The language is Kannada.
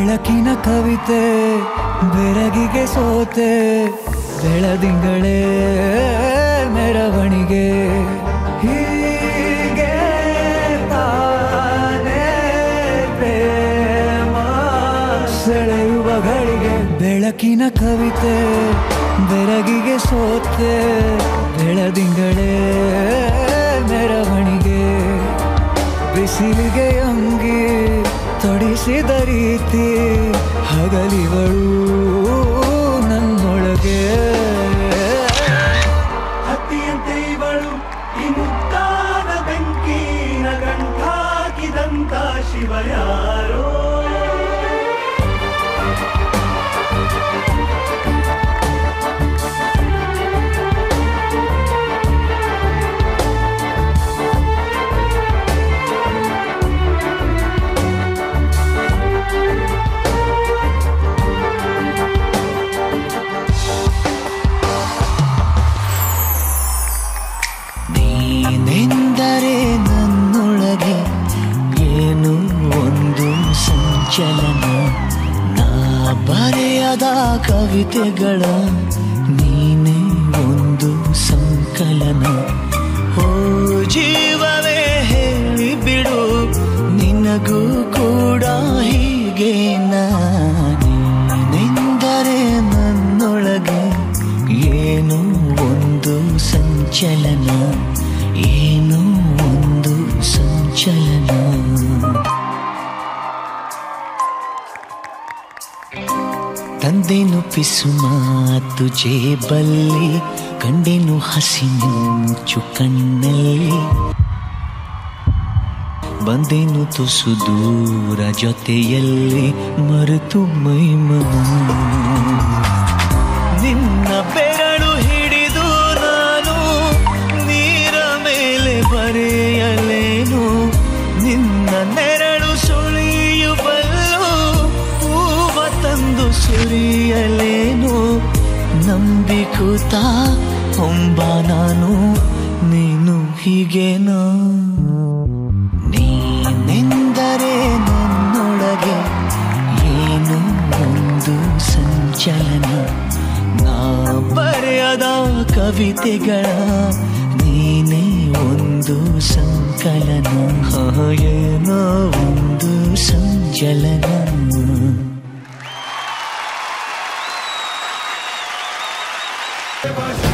ಬೆಳಕಿನ ಕವಿತೆ ಬೆರಗಿಗೆ ಸೋತೆ ಬೆಳದಿಂಗಳೇ ಮೆರವಣಿಗೆ ಹೀಗೆ ತಾನೇ ಪ್ರೇಮ ಸೆಳೆಯುವ ಗಳಿಗೆ ಬೆಳಕಿನ ಕವಿತೆ ಬೆರಗಿಗೆ ಸೋತೆ ಬೆಳದಿಂಗಳೇ ಮೆರವಣಿಗೆ ಬಿಸಿಲಿಗೆ ಅಂಗಿ ತೊಡಿಸಿದ ರೀತಿ ಹಗಲಿಗಳು ನನ್ನೊಳಗೆ ಹತ್ತಿಯಂತೆ ಇವಳು ಈ ಮುತ್ತಾದ ಬೆಂಕಿನ ಗಂಟಾಕಿದಂತ ಶಿವ ಯಾರೋ ನೀನೆಂದರೆ ನನ್ನೊಳಗೆ ಏನು ಒಂದು ಸಂಚಲನ ನಾ ಬರೆಯದ ಕವಿತೆಗಳ ನೀನೇ ಒಂದು ಸಂಕಲನ ಓ ಜೀವವೇ ಹೇಳಿ ಬಿಡು ನಿನಗೂ ಕೂಡ ಹೀಗೆ ನಾನೆಂದರೆ ನನ್ನೊಳಗೆ ಏನು ಒಂದು ಸಂಚಲನ ಏನು ಒಂದು ಸಂಚಲನ ತಂದೆನು ಪಿಸು ಮಾತು ಜೇಬಲ್ಲಿ ಕಂಡೆನು ಹಸಿ ಮಿಂಚು ಕಣ್ಣಲ್ಲಿ ಬಂದೆನು ತುಸು ದೂರ ಜೊತೆಯಲ್ಲಿ ಮರೆತು ಮೈಮನ ನಿನ್ನ ಬೆರಳು ಹಿಡಿದು ನಾನು ನೀರ ಮೇಲೆ ಬರೆಯಲೇನು ನಿನ್ನ ನೆರಳು ಸುಳಿಯುವಲ್ಲೂ ಹೂವ ತಂದು ಸುರಿಯಲೇನು ನಂಬಿಕೂತ ಹೊಂಬ ನಾನು ನೀನು ಹೀಗೇನಾ ನೀನೆಂದರೆ ನನ್ನೊಳಗೆ ಏನು ಒಂದು ಸಂಚಲನ ನಾ ಬರೆಯದ ಕವಿತೆಗಳ ನೀನೇ ಒಂದು ಸಂಕಲನ ಹಾ, ಏನೋ ಒಂದು ಸಂಚಲನ ಶಿವ